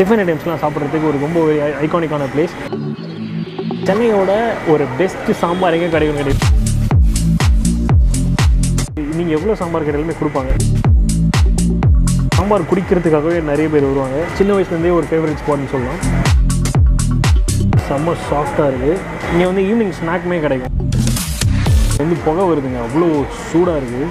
Tiffin ஐட்டம்ஸ்லாம் சாப்பிட்றதுக்கு ஒரு ரொம்ப ஐகானிக்கான பிளேஸ் சென்னையோட ஒரு பெஸ்ட்டு சாம்பார் எங்கே கிடைக்கும் கிடையாது நீங்கள் எவ்வளோ சாம்பார் கிடையாலுமே கொடுப்பாங்க சாம்பார் குடிக்கிறதுக்காகவே நிறைய பேர் வருவாங்க சின்ன வயசுலேருந்தே ஒரு ஃபேவரட் ஸ்பாட்னு சொல்லலாம் செம்ம சாஃப்டாக இருக்குது இங்கே வந்து ஈவினிங் ஸ்நாக்குமே கிடைக்கும் வந்து புகை வருதுங்க அவ்வளோ சூடாக இருக்குது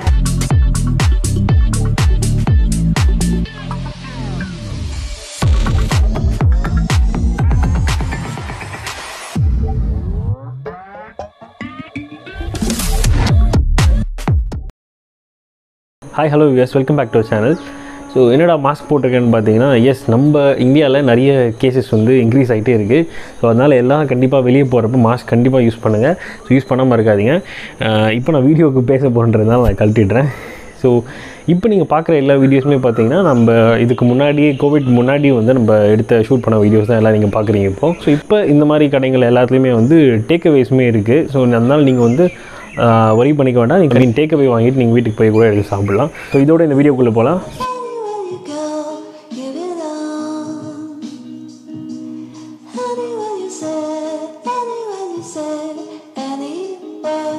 hi hello yes welcome back to channel so என்னடா மாஸ்க் போட்டிருக்கேன்னு பார்த்தீங்கன்னா எஸ் நம்ம இந்தியாவில் நிறைய கேசஸ் வந்து இன்க்ரீஸ் ஆகிட்டே இருக்குது ஸோ அதனால் எல்லாம் கண்டிப்பாக வெளியே போகிறப்ப மாஸ்க் கண்டிப்பாக யூஸ் பண்ணுங்கள் ஸோ யூஸ் பண்ணாமல் இருக்காதீங்க அஹ் இப்போ நான் வீடியோவுக்கு பேச போகிறதுனால நான் கழட்டிடுறேன் ஸோ இப்போ நீங்கள் பார்க்குற எல்லா வீடியோஸுமே பார்த்தீங்கன்னா நம்ம இதுக்கு முன்னாடியே கோவிட் முன்னாடி வந்து நம்ம எடுத்த ஷூட் பண்ண வீடியோஸ் தான் எல்லாம் நீங்கள் பார்க்குறீங்க இப்போ ஸோ இப்போ இந்த மாதிரி கடைகள் எல்லாத்துலேயுமே வந்து டேக் அவேஸுமே இருக்குது ஸோ அதனால் நீங்கள் வந்து வரி பண்ணிக்க வேண்டாம் நீங்கள் டேக் அவே வாங்கிட்டு நீங்கள் வீட்டுக்கு போய் கூட எடுத்து சாப்பிடலாம் ஸோ இதோட இந்த வீடியோக்குள்ளே போகலாம் Anywhere you go, you belong. Anywhere you say, anywhere you say, anywhere.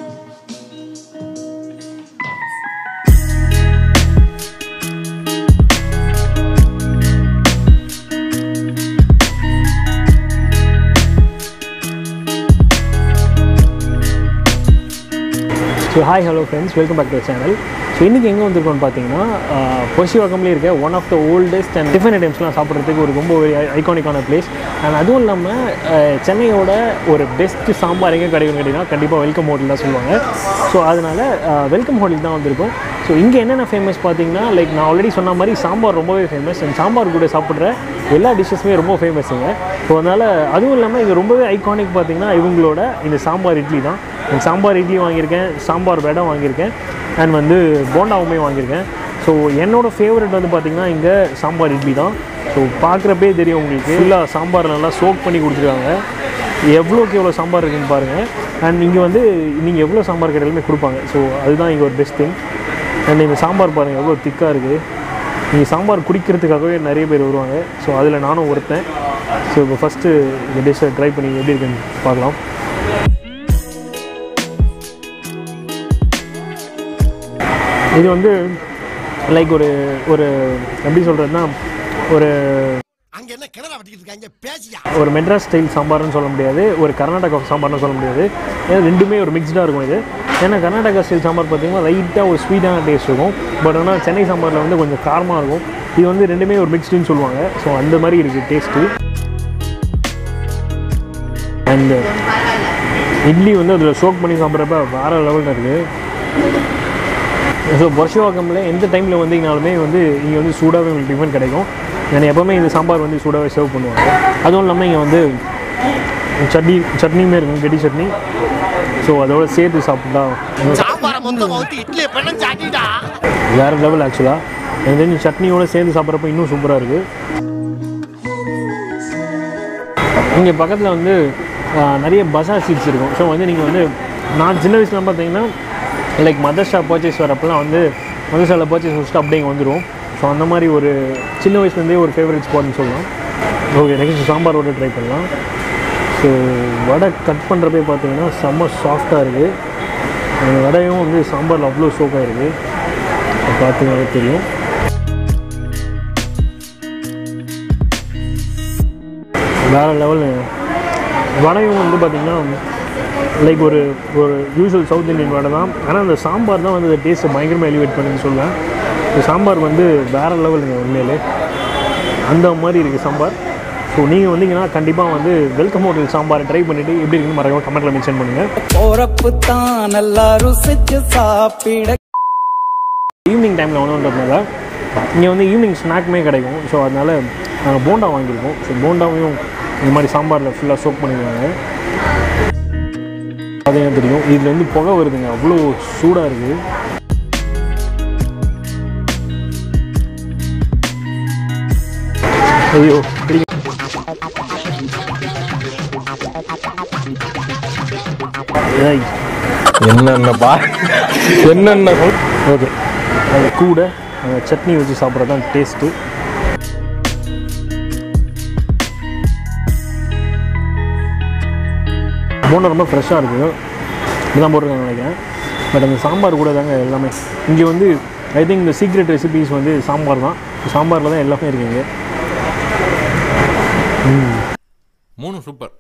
So hi hello friends welcome back to channel so இன்றைக்கி எங்கே வந்திருக்கோம்னு பார்த்தீங்கன்னா பொசிவாக்கம்லேயே இருக்க one of the oldest and tiffin ஐட்டம்ஸ்லாம் சாப்பிட்றதுக்கு ஒரு ரொம்ப ஐகானிக்கான பிளேஸ் அண்ட் அதுவும் இல்லாமல் சென்னையோட ஒரு பெஸ்ட்டு சாம்பார் எங்கே கிடைக்கும் கேட்டிங்கன்னா கண்டிப்பாக வெல்கம் ஹோட்டல் தான் சொல்லுவாங்க ஸோ அதனால் வெல்கம் ஹோட்டல் தான் வந்திருக்கோம் ஸோ இங்கே என்னென்ன ஃபேமஸ் பார்த்தீங்கன்னா லைக் நான் ஆல்ரெடி சொன்ன மாதிரி சாம்பார் ரொம்பவே ஃபேமஸ் அண்ட் சாம்பார் கூட சாப்பிட்ற எல்லா டிஷ்ஷஸுமே ரொம்ப ஃபேமஸுங்க ஸோ அதனால் அதுவும் இல்லாமல் இங்கே ரொம்பவே ஐகானிக் பார்த்தீங்கன்னா இவங்களோட இந்த சாம்பார் இட்லி தான் நான் சாம்பார் இட்லி வாங்கியிருக்கேன் சாம்பார் வடை வாங்கியிருக்கேன் அண்ட் வந்து போண்டாவுமே வாங்கியிருக்கேன் ஸோ என்னோடய ஃபேவரட் வந்து பார்த்திங்கன்னா இங்கே சாம்பார் இட்லி தான் ஸோ பார்க்குறப்பே தெரியும் உங்களுக்கு ஃபுல்லாக சாம்பார் நல்லா சோக் பண்ணி கொடுத்துருக்காங்க எவ்வளோக்கு எவ்வளோ சாம்பார் இருக்குன்னு பாருங்கள் அண்ட் இங்கே வந்து நீங்கள் எவ்வளோ சாம்பார் கிடையாலுமே கொடுப்பாங்க ஸோ அதுதான் இங்கே ஒரு பெஸ்ட் திங் அண்ட் இந்த சாம்பார் பாருங்கள் எவ்வளோ திக்காக இருக்குது நீங்கள் சாம்பார் குடிக்கிறதுக்காகவே நிறைய பேர் வருவாங்க ஸோ அதில் நானும் ஒருத்தன் ஸோ இப்போ ஃபஸ்ட்டு இந்த டிஷ்ஷை ட்ரை பண்ணி எப்படி இருக்குன்னு பார்க்கலாம் இது வந்து லைக் ஒரு ஒரு எப்படி சொல்கிறதுனா ஒரு அங்க என்ன கிணறு வட்டிக்கிட்டு இருக்காங்க பேசியா ஒரு மெட்ராஸ் ஸ்டைல் சாம்பார்னு சொல்ல முடியாது ஒரு கர்நாடகா சாம்பார்னு சொல்ல முடியாது ஏன்னா ரெண்டுமே ஒரு மிக்ஸ்டாக இருக்கும் இது ஏன்னா கர்நாடகா ஸ்டைல் சாம்பார் பார்த்தீங்கன்னா லைட்டாக ஒரு ஸ்வீட்டான டேஸ்ட் இருக்கும் பட் ஆனால் சென்னை சாம்பாரில் வந்து கொஞ்சம் காரமாக இருக்கும் இது வந்து ரெண்டுமே ஒரு மிக்ஸ்டுன்னு சொல்லுவாங்க ஸோ அந்த மாதிரி இருக்குது டேஸ்ட்டு அண்டு இட்லி வந்து அதில் சோக் பண்ணி சாப்பிட்றப்ப வேறு லெவலில் இருக்குது ஸோ பொர்ஷவாக்கமில் எந்த டைமில் வந்தீங்கனாலுமே வந்து இங்கே வந்து சூடாகவே உங்களுக்கு டிஃபன் கிடைக்கும் ஏன்னா எப்போவுமே இந்த சாம்பார் வந்து சூடாகவே சர்வ் பண்ணுவாங்க அதுவும் இல்லாமல் இங்கே வந்து சட்னி சட்னியுமே இருக்கும் கெட்டி சட்னி ஸோ அதோட சேர்த்து சாப்பிட்டா சாம்பார மொத்தம் வந்து இட்லி பண்ண சாட்டிடா வேறு லெவல் ஆக்சுவலாக எனக்கு தெரிஞ்சு சட்னியோட சேர்ந்து சாப்பிட்றப்ப இன்னும் சூப்பராக இருக்குது இங்கே பக்கத்தில் வந்து ஆஹ், நிறைய பசார் சீட்ஸ் இருக்கும் ஸோ வந்து நீங்கள் வந்து நான் சின்ன வயசுலாம் பார்த்தீங்கன்னா லைக் மதர்ஷா பர்ச்சேஸ் வரப்பெல்லாம் வந்து மதர்ஷாவில் பர்ச்சேஸ் வச்சுட்டு அப்படியே இங்கே வந்துடும் ஸோ அந்த மாதிரி ஒரு சின்ன வயசுலேருந்தே ஒரு ஃபேவரட் ஸ்பாட்னு சொல்லலாம் okay next sambar vada try பண்ணலாம் ஸோ வடை கட் பண்ணுறப்பே பார்த்தீங்கன்னா செம்ம சாஃப்டாக இருக்குது அந்த வடையும் வந்து சாம்பாரில் அவ்வளோ சோக்காக இருக்குது பார்த்தீங்கன்னா தெரியும் வேறு லெவல் வடையும் வந்து பார்த்திங்கன்னா லைக் ஒரு ஒரு யூஸ்வல் சவுத் இந்தியன் வடை தான் ஆனால் அந்த சாம்பார் தான் வந்து அந்த டேஸ்ட்டை பயங்கரமாக எலிவேட் பண்ணுன்னு சொல்லுவேன் இந்த சாம்பார் வந்து வேறு லெவலுங்க உண்மையிலே அந்த மாதிரி இருக்குது சாம்பார் ஸோ நீங்கள் வந்தீங்கன்னா கண்டிப்பாக வந்து வெல்கம் ஹோட்டல் சாம்பாரை ட்ரை பண்ணிவிட்டு எப்படி இருக்குன்னு மறக்காம கமெண்ட்டில் மென்ஷன் பண்ணுங்கள் போறப்பு தான் நல்லா ருசிச்சு சாப்பிட ஈவினிங் டைமில் வந்தோன்றதுனால இங்கே வந்து ஈவினிங் ஸ்நாக்குமே கிடைக்கும் ஸோ அதனால் நாங்கள் போண்டா வாங்கியிருக்கோம் ஸோ போண்டாவையும் இந்த மாதிரி சாம்பாரில் ஃபுல்லாக சோக் பண்ணிடுவாங்க அது எனக்கு தெரியும் இதில் வந்து புகை வருதுங்க அவ்வளோ சூடாக இருக்குது ஐயோ பிடிக்க ஏய் என்னென்னப்பா என்னென்ன ஓகே அது கூட அந்த சட்னி வச்சு சாப்பிட்றது தான் டேஸ்ட்டு போண்டா ரொம்ப ஃப்ரெஷ்ஷாக இருக்குது இதுதான் போட்டிருக்காங்க நினைக்கிறேன் பட் அந்த சாம்பார் கூட தாங்க எல்லாமே இங்கே வந்து ஐ திங்க் இந்த சீக்ரெட் ரெசிபீஸ் வந்து சாம்பார் தான் சாம்பாரில் தான் எல்லாமே இருக்குங்க மூணு சூப்பர்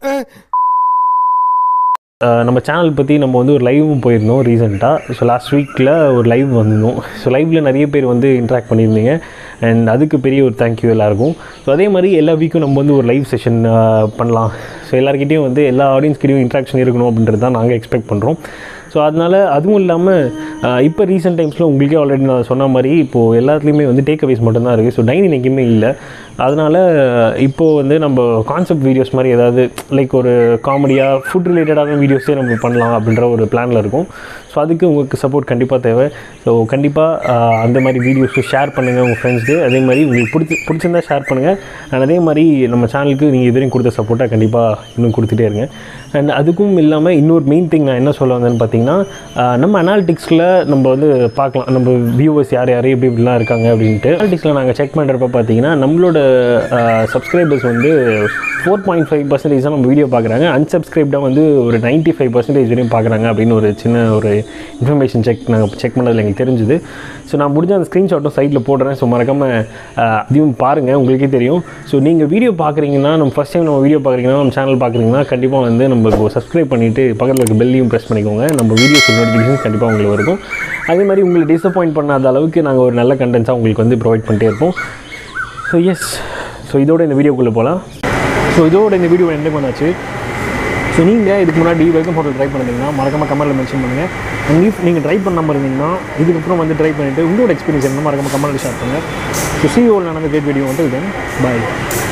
அஹ் நம்ம சேனல் பற்றி நம்ம வந்து ஒரு லைவும் போயிருந்தோம் ரீசெண்டாக ஸோ லாஸ்ட் வீக்கில் ஒரு லைவ் வந்திருந்தோம் ஸோ லைவில் நிறைய பேர் வந்து இன்ட்ராக்ட் பண்ணியிருந்தீங்க அண்ட் அதுக்கு பெரிய ஒரு தேங்க்யூ எல்லாருக்கும் ஸோ அதே மாதிரி எல்லா வீக்கும் நம்ம வந்து ஒரு லைவ் செஷன் பண்ணலாம் ஸோ எல்லாருக்கிட்டையும் வந்து எல்லா ஆடியன்ஸ்கிட்டையும் இன்ட்ராக்ஷன் இருக்கணும் அப்படின்றது தான் நாங்கள் எக்ஸ்பெக்ட் பண்ணுறோம் ஸோ அதனால் அதுவும் இல்லாமல் இப்போ ரீசெண்ட் டைம்ஸில் உங்களுக்கே ஆல்ரெடி நான் சொன்ன மாதிரி இப்போது எல்லாத்துலேயுமே வந்து டேக் அவேஸ் மட்டும்தான் இருக்குது ஸோ டைனிங் எங்கேயுமே இல்லை அதனால் இப்போது வந்து நம்ம கான்செப்ட் வீடியோஸ் மாதிரி ஏதாவது லைக் ஒரு காமெடியாக ஃபுட் ரிலேட்டடான வீடியோஸே நம்ம பண்ணலாம் அப்படின்ற ஒரு பிளானில் இருக்கும் ஸோ அதுக்கு உங்களுக்கு சப்போர்ட் கண்டிப்பாக தேவை ஸோ கண்டிப்பாக அந்த மாதிரி வீடியோஸும் ஷேர் பண்ணுங்கள் உங்கள் ஃப்ரெண்ட்ஸ்க்கு அதே மாதிரி உங்களுக்கு பிடிச்சி பிடிச்சிருந்தா ஷேர் பண்ணுங்கள் அண்ட் அதே மாதிரி நம்ம சேனலுக்கு நீங்கள் இதுவரையும் கொடுத்த சப்போர்ட்டை கண்டிப்பாக இன்னும் கொடுத்துட்டே இருங்க அண்ட் அதுக்கும் இல்லாமல் இன்னொரு மெயின் திங் நான் என்ன சொல்ல வந்தேன்னு பார்த்தீங்கன்னா ஆஹ் நம்ம அனாலிட்டிக்ஸில் நம்ம வந்து பார்க்கலாம் நம்ம வியூவர்ஸ் யார் யார் எப்படி இப்படிலாம் இருக்காங்க அப்படின்ட்டு அனாலிட்டிக்ஸில் நாங்கள் செக் பண்ணுறப்ப பார்த்தீங்கன்னா நம்மளோட சப்ஸ்கிரைபர்ஸ் வந்து ஃபோர் பாயிண்ட் ஃபைவ் பர்சன்டேஜ் தான் நம்ம வீடியோ பார்க்குறாங்க அன்சப்ஸ்கிரைப்டாக வந்து ஒரு நைன்ட்டி ஃபைவ் பர்சன்டேஜ் வரையும் பார்க்குறாங்க அப்படின்னு ஒரு சின்ன ஒரு இன்ஃபர்மேஷன் செக் நாங்கள் செக் பண்ணதில் எங்களுக்கு தெரிஞ்சுது ஸோ நான் முடிஞ்ச அந்த ஸ்க்ரீன்ஷாட்டும் சைட்டில் போடுறேன் ஸோ மறக்காமல் அதையும் பாருங்கள் உங்களுக்கே தெரியும் ஸோ நீங்கள் வீடியோ பார்க்குறீங்கன்னா நம்ம ஃபஸ்ட் டைம் நம்ம வீடியோ பார்க்குறீங்கன்னா நம்ம சேனல் பார்க்குறீங்கன்னா கண்டிப்பாக வந்து நம்ம சப்ஸ்கிரைப் பண்ணிவிட்டு பக்கத்தில் இருக்க பெல்லையும் ப்ரெஸ் பண்ணிக்கோங்க நம்ம வீடியோஸ் நோட்டிஃபிகேஷன் கண்டிப்பாக உங்களுக்கு இருக்கும் அதே மாதிரி உங்களை டிசப்பாயிண்ட் பண்ணாத அளவுக்கு நாங்கள் ஒரு நல்ல கண்டென்ட்ஸாக உங்களுக்கு வந்து ப்ரொவைட் பண்ணிட்டே இருப்போம் ஸோ எஸ் ஸோ இதோட இந்த வீடியோக்குள்ளே போகலாம் ஸோ இதோட இந்த வீடியோ எண்ட் பண்ணாச்சு ஸோ நீங்கள் இதுக்கு முன்னாடி வெல்கம் ஹோட்டல் ட்ரை பண்ணிருந்தீங்கன்னா மறக்காம கமெண்ட்டில் மென்ஷன் பண்ணுங்கள் அண்ட் இஃப் நீங்கள் ட்ரை பண்ணாமல் இருந்தீங்கன்னா இதுக்கப்புறம் வந்து ட்ரை பண்ணிவிட்டு உங்களோட எக்ஸ்பீரியன்ஸ் என்ன மறக்காம கமெண்ட்டில் ஷேர் பண்ணுங்கள் ஸோ சி ஓல் நடந்த கேட் வீடியோ வந்து தென் பாய்